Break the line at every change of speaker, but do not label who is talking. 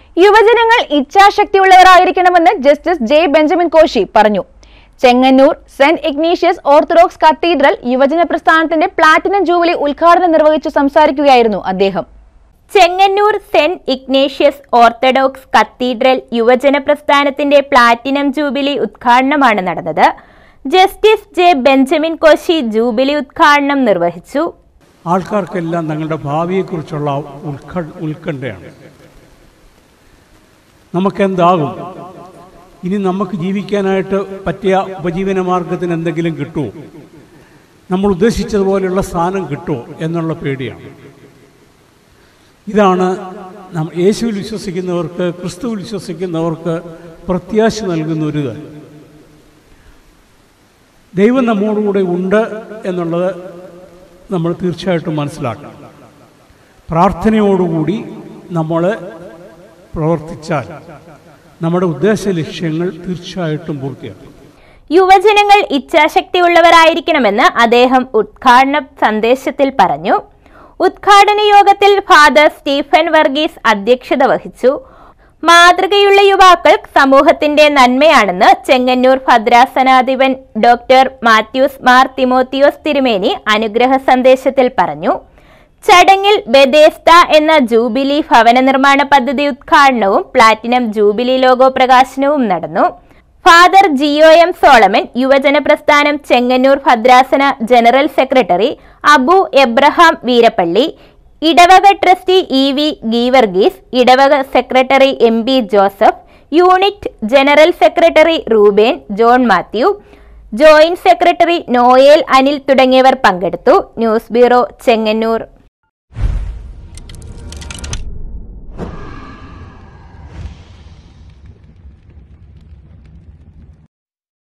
യുവജനങ്ങൾ ഇച്ഛാശക്തിയുള്ളവരായിരിക്കണമെന്ന് Justice J Benjamin Koshy പറഞ്ഞു Chengannur Saint Ignatius Orthodox Cathedral യുവജന പ്രസ്ഥാനത്തിന്റെ പ്ലാറ്റിനം ജൂബിലി ഉദ്ഘാടനം നിർവഹിച്ചു സംസാരിക്കുകയായിരുന്നു അദ്ദേഹം
Chengannur Saint Ignatius Orthodox Cathedral യുവജന പ്രസ്ഥാനത്തിന്റെ പ്ലാറ്റിനം ജൂബിലി ഉദ്ഘാടനമാണ് നടന്നത് Justice J Benjamin Koshy jubilee ഉദ്ഘാടനം നിർവഹിച്ചു
ആൾക്കാർക്കെല്ലാം തങ്ങളുടെ ഭാവിയെക്കുറിച്ചുള്ള ഉത്ക ഉത്കണ്ഠയാണ് നമുക്കെന്താകും ഇനി നമുക്ക് ജീവിക്കാനായിട്ട് പറ്റിയ ഉപജീവന മാർഗത്തിന് എന്തെങ്കിലും കിട്ടുമോ നമ്മൾ ഉദ്ദേശിച്ചതുപോലെയുള്ള സ്ഥാനം കിട്ടുമോ എന്നുള്ള പേടിയാണ് ഇതാണ് നാം യേശുവിൽ വിശ്വസിക്കുന്നവർക്ക് ക്രിസ്തുവിൽ വിശ്വസിക്കുന്നവർക്ക് പ്രത്യാശ നൽകുന്ന ഒരു കാര്യം ദൈവം നമ്മോടുകൂടെ ഉണ്ട് എന്നുള്ളത് നമ്മൾ തീർച്ചയായിട്ടും മനസ്സിലാക്കണം പ്രാർത്ഥനയോടുകൂടി നമ്മൾ പ്രവർത്തിച്ചാൽ നമ്മുടെ ഉദ്ദേശ ലക്ഷ്യങ്ങൾ തീർച്ചയായിട്ടും പൂർത്തിയാക്കും
യുവജനങ്ങൾ ഇച്ഛാശക്തിയുള്ളവരായിരിക്കണമെന്ന് അദ്ദേഹം ഉദ്ഘാടന സന്ദേശത്തിൽ പറഞ്ഞു ഉദ്ഘാടന യോഗത്തിൽ ഫാദർ സ്റ്റീഫൻ വർഗീസ് അധ്യക്ഷത വഹിച്ചു മാതൃകയുള്ള യുവാക്കൾ സമൂഹത്തിന്റെ നന്മയാണെന്ന് ചെങ്ങന്നൂർ ഭദ്രാസനാധിപൻ ഡോക്ടർ മാത്യൂസ് മാർ തിമോത്തിയോസ് തിരുമേനി അനുഗ്രഹ സന്ദേശത്തിൽ പറഞ്ഞു ചടങ്ങിൽ ബദേസ്ത എന്ന ജൂബിലി ഭവന നിർമ്മാണ പദ്ധതി ഉദ്ഘാടനവും പ്ലാറ്റിനം ജൂബിലി ലോഗോ പ്രകാശനവും നടന്നു ഫാദർ ജിഒ എം സോളമൻ യുവജന പ്രസ്ഥാനം ചെങ്ങന്നൂർ ഭദ്രാസന general secretary Abu Abraham Veerappally ഇടവക ട്രസ്റ്റി ഇ വി ഗീവർഗീസ് ഇടവക secretary M B Joseph unit general secretary Reuben John Mathew joint secretary Noel Anil തുടങ്ങിയവർ പങ്കെടുത്തു ന്യൂസ് ബ്യൂറോ ചെങ്ങന്നൂർ